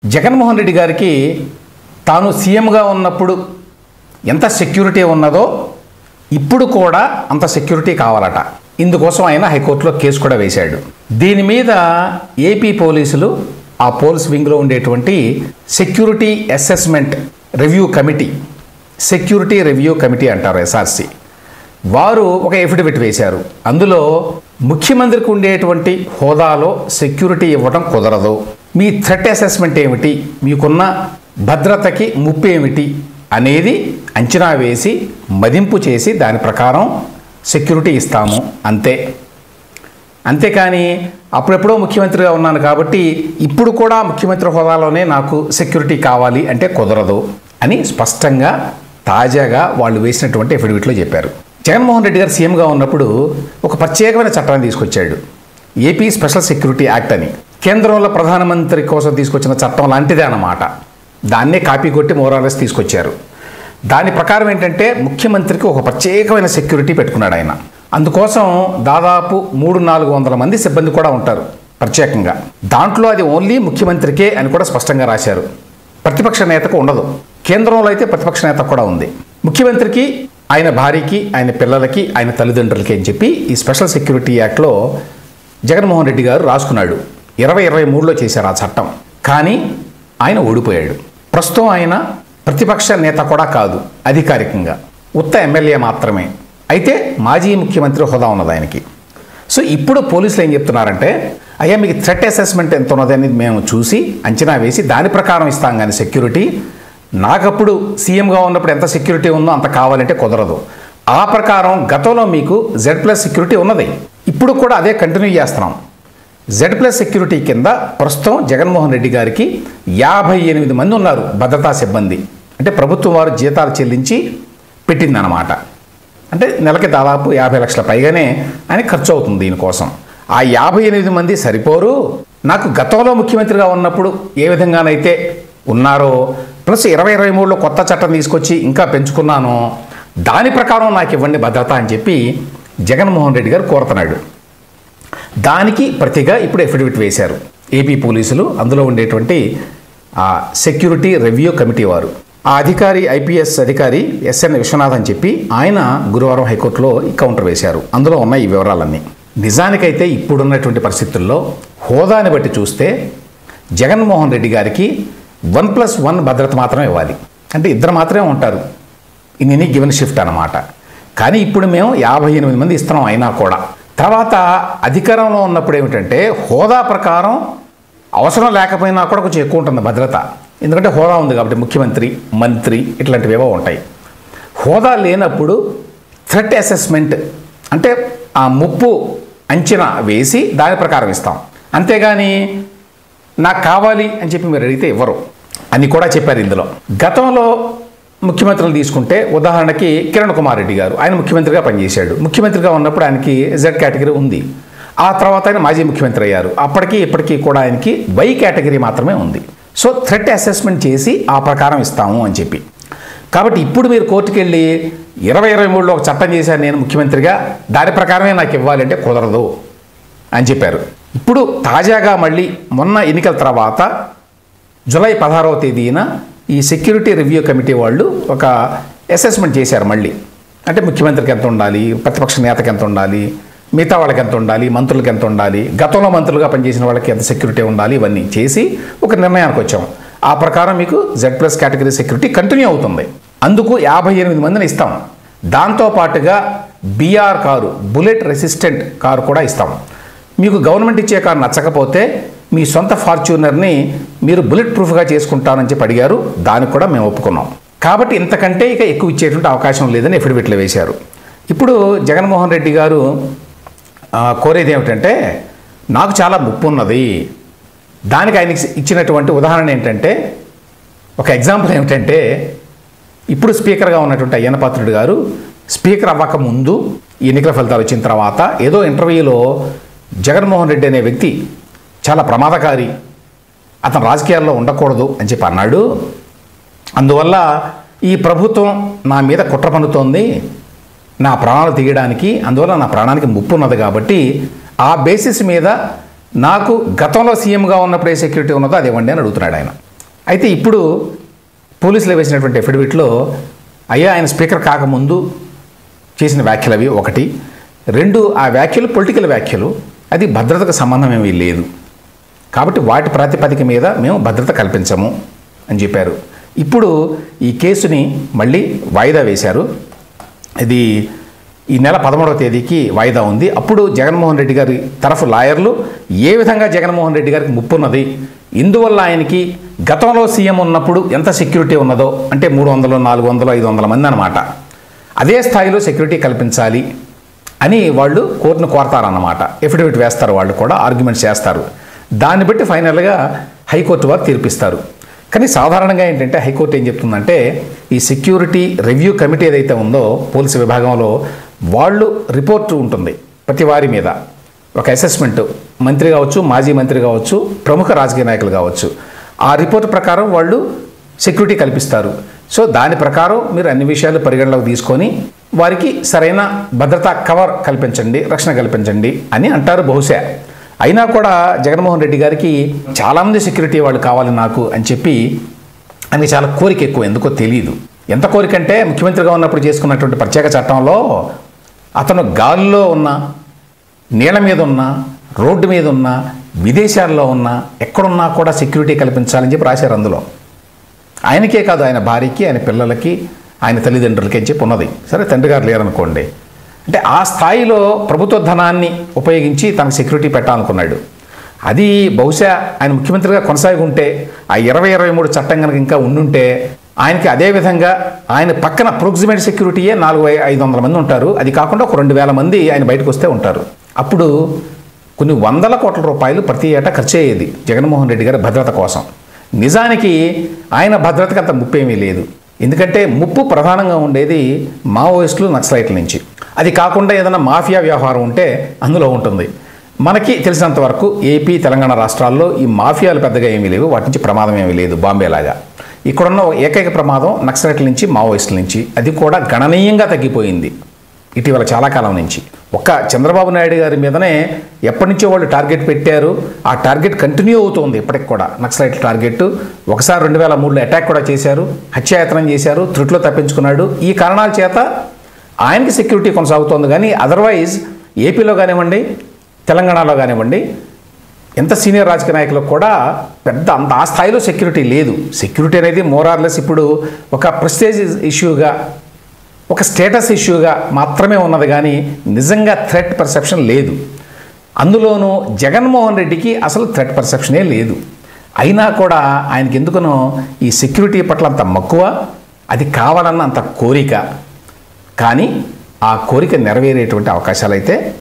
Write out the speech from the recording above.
జగన్మోహన్ రెడ్డి గారికి తాను సీఎంగా ఉన్నప్పుడు ఎంత సెక్యూరిటీ ఉన్నదో ఇప్పుడు కూడా అంత సెక్యూరిటీ కావాలట ఇందుకోసం ఆయన హైకోర్టులో కేసు కూడా వేశాడు దీని మీద ఏపీ పోలీసులు ఆ పోలీస్ వింగ్లో ఉండేటువంటి security assessment review committee security review committee అంటారు ఎస్ఆర్సి వారు ఒక ఎఫిడవిట్ వేశారు అందులో ముఖ్యమంత్రికి ఉండేటువంటి హోదాలో సెక్యూరిటీ ఇవ్వడం కుదరదు మీ థ్రెట్ అసెస్మెంట్ ఏమిటి మీకున్న భద్రతకి ముప్పు ఏమిటి అనేది అంచనా వేసి మదింపు చేసి దాని ప్రకారం సెక్యూరిటీ ఇస్తాము అంతే అంతేకాని అప్పుడెప్పుడో ముఖ్యమంత్రిగా ఉన్నాను కాబట్టి ఇప్పుడు కూడా ముఖ్యమంత్రి హోదాలోనే నాకు సెక్యూరిటీ కావాలి అంటే కుదరదు అని స్పష్టంగా తాజాగా వాళ్ళు వేసినటువంటి ఎఫిడవిట్లో చెప్పారు జగన్మోహన్ రెడ్డి గారు సీఎంగా ఉన్నప్పుడు ఒక ప్రత్యేకమైన చట్టాన్ని తీసుకొచ్చాడు ఏపీ స్పెషల్ సెక్యూరిటీ యాక్ట్ అని కేంద్రంలో ప్రధానమంత్రి కోసం తీసుకొచ్చిన చట్టం లాంటిదే అన్నమాట దాన్నే కాపీ కొట్టి మోరాలెస్ తీసుకొచ్చారు దాని ప్రకారం ఏంటంటే ముఖ్యమంత్రికి ఒక ప్రత్యేకమైన సెక్యూరిటీ పెట్టుకున్నాడు ఆయన అందుకోసం దాదాపు మూడు నాలుగు వందల మంది సిబ్బంది కూడా ఉంటారు ప్రత్యేకంగా దాంట్లో అది ఓన్లీ ముఖ్యమంత్రికే అని కూడా స్పష్టంగా రాశారు ప్రతిపక్ష నేతకు ఉండదు కేంద్రంలో అయితే ప్రతిపక్ష నేత కూడా ఉంది ముఖ్యమంత్రికి ఆయన భార్యకి ఆయన పిల్లలకి ఆయన తల్లిదండ్రులకి అని చెప్పి ఈ స్పెషల్ సెక్యూరిటీ యాక్ట్లో జగన్మోహన్ రెడ్డి గారు రాసుకున్నాడు ఇరవై ఇరవై మూడులో చేశారు ఆ చట్టం కానీ ఆయన ఓడిపోయాడు ప్రస్తుతం ఆయన ప్రతిపక్ష నేత కూడా కాదు అధికారికంగా ఉత్త ఎమ్మెల్యే మాత్రమే అయితే మాజీ ముఖ్యమంత్రి హోదా ఉన్నది ఆయనకి సో ఇప్పుడు పోలీసులు ఏం చెప్తున్నారంటే అయ్యా మీకు థ్రెట్ అసెస్మెంట్ ఎంత ఉన్నది అనేది మేము చూసి అంచనా వేసి దాని ప్రకారం ఇస్తాం కానీ సెక్యూరిటీ నాకప్పుడు సీఎంగా ఉన్నప్పుడు ఎంత సెక్యూరిటీ ఉందో అంత కావాలంటే కుదరదు ఆ ప్రకారం గతంలో మీకు జెడ్ ప్లస్ సెక్యూరిటీ ఉన్నది ఇప్పుడు కూడా అదే కంటిన్యూ చేస్తున్నాం జెడ్ ప్లస్ సెక్యూరిటీ కింద ప్రస్తుతం జగన్మోహన్ రెడ్డి గారికి యాభై ఎనిమిది మంది ఉన్నారు భద్రతా సిబ్బంది అంటే ప్రభుత్వం వారు జీతాలు చెల్లించి పెట్టిందన్నమాట అంటే నెలకి దాదాపు యాభై లక్షల పైగానే ఆయన ఖర్చు అవుతుంది దీనికోసం ఆ యాభై ఎనిమిది మంది సరిపోరు నాకు గతంలో ముఖ్యమంత్రిగా ఉన్నప్పుడు ఏ విధంగానైతే ఉన్నారో ప్లస్ ఇరవై ఇరవై మూడులో కొత్త చట్టం తీసుకొచ్చి ఇంకా పెంచుకున్నాను దాని ప్రకారం నాకు ఇవ్వండి భద్రత అని చెప్పి జగన్మోహన్ రెడ్డి గారు కోరుతున్నాడు దానికి ప్రతిగా ఇప్పుడు ఎఫిడవిట్ వేశారు ఏపీ పోలీసులు అందులో ఉండేటువంటి ఆ సెక్యూరిటీ రివ్యూ కమిటీ వారు ఆ అధికారి ఐపీఎస్ అధికారి ఎస్ఎన్ విశ్వనాథ్ అని చెప్పి ఆయన గురువారం హైకోర్టులో ఈ కౌంటర్ వేశారు అందులో ఉన్న ఈ వివరాలన్నీ నిజానికైతే ఇప్పుడున్నటువంటి పరిస్థితుల్లో హోదాని బట్టి చూస్తే జగన్మోహన్ రెడ్డి గారికి వన్ ప్లస్ వన్ భద్రత మాత్రమే ఇవ్వాలి అంటే ఇద్దరు మాత్రమే ఉంటారు ఇన్ ఎనీ గివెన్ షిఫ్ట్ అనమాట కానీ ఇప్పుడు మేము యాభై ఎనిమిది మంది ఇస్తున్నాం అయినా కూడా తర్వాత అధికారంలో ఉన్నప్పుడు ఏమిటంటే హోదా ప్రకారం అవసరం లేకపోయినా కూడా కొంచెం ఎక్కువ ఉంటుంది భద్రత ఎందుకంటే హోదా ఉంది కాబట్టి ముఖ్యమంత్రి మంత్రి ఇట్లాంటివేవో ఉంటాయి హోదా లేనప్పుడు థ్రెట్ అసెస్మెంట్ అంటే ఆ ముప్పు అంచనా వేసి దాని ప్రకారం ఇస్తాం అంతేగాని నాకు కావాలి అని చెప్పి మీరు అడిగితే ఇవ్వరు అని కూడా చెప్పారు ఇందులో గతంలో ముఖ్యమంత్రులు తీసుకుంటే ఉదాహరణకి కిరణ్ కుమార్ రెడ్డి గారు ఆయన ముఖ్యమంత్రిగా పనిచేశాడు ముఖ్యమంత్రిగా ఉన్నప్పుడు ఆయనకి జెడ్ కేటగిరీ ఉంది ఆ తర్వాత ఆయన మాజీ ముఖ్యమంత్రి అయ్యారు అప్పటికి ఇప్పటికీ కూడా ఆయనకి వై కేటగిరీ మాత్రమే ఉంది సో థ్రెట్ అసెస్మెంట్ చేసి ఆ ప్రకారం ఇస్తాము అని చెప్పి కాబట్టి ఇప్పుడు మీరు కోర్టుకు వెళ్ళి ఇరవై ఇరవై మూడులో ఒక చట్టం చేశాను నేను ముఖ్యమంత్రిగా దాని ప్రకారమే నాకు ఇవ్వాలంటే కుదరదు అని చెప్పారు ఇప్పుడు తాజాగా మళ్ళీ మొన్న ఎన్నికల తర్వాత జూలై పదహారవ తేదీన ఈ సెక్యూరిటీ రివ్యూ కమిటీ వాళ్ళు ఒక అసెస్మెంట్ చేశారు మళ్ళీ అంటే ముఖ్యమంత్రికి ఎంత ఉండాలి ప్రతిపక్ష నేతకి ఎంత ఉండాలి మిగతా వాళ్ళకి ఎంత ఉండాలి మంత్రులకి ఎంత ఉండాలి గతంలో మంత్రులుగా పనిచేసిన వాళ్ళకి ఎంత సెక్యూరిటీ ఉండాలి ఇవన్నీ చేసి ఒక నిర్ణయానికి వచ్చాం ఆ ప్రకారం మీకు Z plus category security continue అవుతుంది అందుకు యాభై ఎనిమిది మందిని ఇస్తాం దాంతో పాటుగా BR car bullet resistant car కూడా ఇస్తాం మీకు గవర్నమెంట్ ఇచ్చే కారు నచ్చకపోతే మీ సొంత ఫార్చ్యూనర్ని మీరు బుల్లెట్ ప్రూఫ్గా చేసుకుంటారని చెప్పి అడిగారు దానికి కూడా మేము ఒప్పుకున్నాం కాబట్టి ఇంతకంటే ఇక ఎక్కువ ఇచ్చేటువంటి అవకాశం లేదని ఎఫిడవిట్లు వేశారు ఇప్పుడు జగన్మోహన్ రెడ్డి గారు ఆ, కోరేది ఏమిటంటే నాకు చాలా ముప్పు ఉన్నది దానికి ఆయన ఇచ్చినటువంటి ఉదాహరణ ఏంటంటే ఒక ఎగ్జాంపుల్ ఏమిటంటే ఇప్పుడు స్పీకర్గా ఉన్నటువంటి అయ్యన్న పాత్రుడు గారు స్పీకర్ అవ్వక ముందు ఎన్నికల ఫలితాలు వచ్చిన తర్వాత ఏదో ఇంటర్వ్యూలో జగన్మోహన్ రెడ్డి అనే వ్యక్తి చాలా ప్రమాదకారి అతను రాజకీయాల్లో ఉండకూడదు అని చెప్పి అన్నాడు అందువల్ల ఈ ప్రభుత్వం నా మీద కుట్ర పన్నుతోంది నా ప్రాణాలు తీయడానికి అందువల్ల నా ప్రాణానికి ముప్పు ఉన్నది కాబట్టి ఆ బేసిస్ మీద నాకు గతంలో సీఎంగా ఉన్నప్పుడు ఏ సెక్యూరిటీ ఉన్నదో అది ఇవ్వండి అని అడుగుతున్నాడు ఆయన అయితే ఇప్పుడు పోలీసులు వేసినటువంటి ఎఫిడవిట్లో అయ్యా ఆయన స్పీకర్ కాకముందు చేసిన వ్యాఖ్యలు అవి ఒకటి రెండు ఆ వ్యాఖ్యలు పొలిటికల్ వ్యాఖ్యలు అది భద్రతకు సంబంధం ఏమీ లేదు కాబట్టి వాటి ప్రాతిపదిక మీద మేము భద్రత కల్పించము అని చెప్పారు ఇప్పుడు ఈ కేసుని మళ్ళీ వాయిదా వేశారు ఇది ఈ నెల పదమూడవ తేదీకి వాయిదా ఉంది అప్పుడు జగన్మోహన్ రెడ్డి గారి తరఫు లాయర్లు ఏ విధంగా జగన్మోహన్ రెడ్డి గారికి ముప్పు ఉన్నది ఇందువల్ల ఆయనకి గతంలో సీఎం ఉన్నప్పుడు ఎంత సెక్యూరిటీ ఉన్నదో అంటే మూడు వందలు నాలుగు వందలు ఐదు వందల మంది అనమాట అదే స్థాయిలో సెక్యూరిటీ కల్పించాలి అని వాళ్ళు కోర్టును కోరతారన్నమాట ఎఫిడవిట్ వేస్తారు వాళ్ళు కూడా ఆర్గ్యుమెంట్స్ చేస్తారు దాన్ని బట్టి ఫైనల్గా హైకోర్టు వారు తీర్పిస్తారు కానీ సాధారణంగా ఏంటంటే హైకోర్టు ఏం చెప్తుందంటే ఈ సెక్యూరిటీ రివ్యూ కమిటీ ఏదైతే ఉందో పోలీసు విభాగంలో వాళ్ళు రిపోర్ట్ ఉంటుంది ప్రతి వారి మీద ఒక అసెస్మెంట్ మంత్రి కావచ్చు మాజీ మంత్రి కావచ్చు ప్రముఖ రాజకీయ నాయకులు కావచ్చు ఆ రిపోర్ట్ ప్రకారం వాళ్ళు సెక్యూరిటీ కల్పిస్తారు సో దాని ప్రకారం మీరు అన్ని విషయాలు పరిగణలోకి తీసుకొని వారికి సరైన భద్రతా కవర్ కల్పించండి రక్షణ కల్పించండి అని అంటారు బహుశా అయినా కూడా జగన్మోహన్ రెడ్డి గారికి చాలామంది సెక్యూరిటీ వాళ్ళు కావాలి నాకు అని చెప్పి ఆయనకి చాలా కోరిక ఎక్కువ ఎందుకో తెలియదు ఎంత కోరిక అంటే ముఖ్యమంత్రిగా ఉన్నప్పుడు చేసుకున్నటువంటి ప్రత్యేక చట్టంలో అతను గాలిలో ఉన్న నీళ్ళ మీద ఉన్న రోడ్డు మీద ఉన్న విదేశాల్లో ఉన్న ఎక్కడున్నా కూడా సెక్యూరిటీ కల్పించాలని చెప్పి రాశారు అందులో ఆయనకే కాదు ఆయన భార్యకి ఆయన పిల్లలకి ఆయన తల్లిదండ్రులకి అని చెప్పి ఉన్నది సరే తండ్రి గారు లేరనుకోండి అంటే ఆ స్థాయిలో ప్రభుత్వ ధనాన్ని ఉపయోగించి తనకు సెక్యూరిటీ పెట్టాలనుకున్నాడు అది బహుశా ఆయన ముఖ్యమంత్రిగా కొనసాగి ఉంటే ఆ ఇరవై ఇరవై మూడు చట్టం కనుక ఇంకా ఉండుంటే ఆయనకి అదే విధంగా ఆయన పక్కన ప్రొక్సిమేట్ సెక్యూరిటీయే నాలుగు ఐ- ఐదు వందల మంది ఉంటారు అది కాకుండా ఒక రెండు వేల మంది ఆయన బయటకు వస్తే ఉంటారు అప్పుడు కొన్ని వందల కోట్ల రూపాయలు ప్రతి ఏటా ఖర్చు అయ్యేది జగన్మోహన్ రెడ్డి గారి భద్రత కోసం నిజానికి ఆయన భద్రతకు అంత ముప్పు ఏమీ లేదు ఎందుకంటే ముప్పు ప్రధానంగా ఉండేది మావోయిస్టులు నక్సలైట్ల నుంచి అది కాకుండా ఏదైనా మాఫియా వ్యవహారం ఉంటే అందులో ఉంటుంది మనకి తెలిసినంత వరకు ఏపీ తెలంగాణ రాష్ట్రాల్లో ఈ మాఫియాలు పెద్దగా ఏమీ లేవు వాటి నుంచి ప్రమాదం ఏమీ లేదు బాంబే లాగా ఇక్కడున్న ఏకైక ప్రమాదం నక్సలైట్ల నుంచి మావోయిస్టుల నుంచి అది కూడా గణనీయంగా తగ్గిపోయింది ఇటీవల చాలా కాలం నుంచి ఒక్క చంద్రబాబు నాయుడు గారి మీదనే ఎప్పటి నుంచో వాళ్ళు టార్గెట్ పెట్టారు ఆ టార్గెట్ కంటిన్యూ అవుతుంది ఇప్పటికి కూడా నక్సలైట్ టార్గెట్ ఒకసారి రెండు వేల మూడులో అటాక్ కూడా చేశారు హత్యాయత్నం చేశారు త్రుట్లో తప్పించుకున్నాడు ఈ కారణాల చేత ఆయనకి సెక్యూరిటీ కొనసాగుతోంది కానీ అదర్వైజ్ ఏపీలో కానివ్వండి తెలంగాణలో కానివ్వండి ఎంత సీనియర్ రాజకీయ నాయకులకు కూడా పెద్ద అంత ఆ స్థాయిలో సెక్యూరిటీ లేదు సెక్యూరిటీ అనేది మోరార్లెస్ ఇప్పుడు ఒక ప్రెస్టేజ్ ఇష్యూగా ఒక స్టేటస్ ఇష్యూగా మాత్రమే ఉన్నది కానీ నిజంగా థ్రెట్ పర్సెప్షన్ లేదు అందులోనూ జగన్మోహన్ రెడ్డికి అసలు థ్రెట్ పర్సెప్షనే లేదు అయినా కూడా ఆయనకి ఎందుకనో ఈ సెక్యూరిటీ పట్ల అంత మక్కువ అది కావాలన్న అంత కోరిక కానీ ఆ కోరిక నెరవేరేటువంటి అవకాశాలు అయితే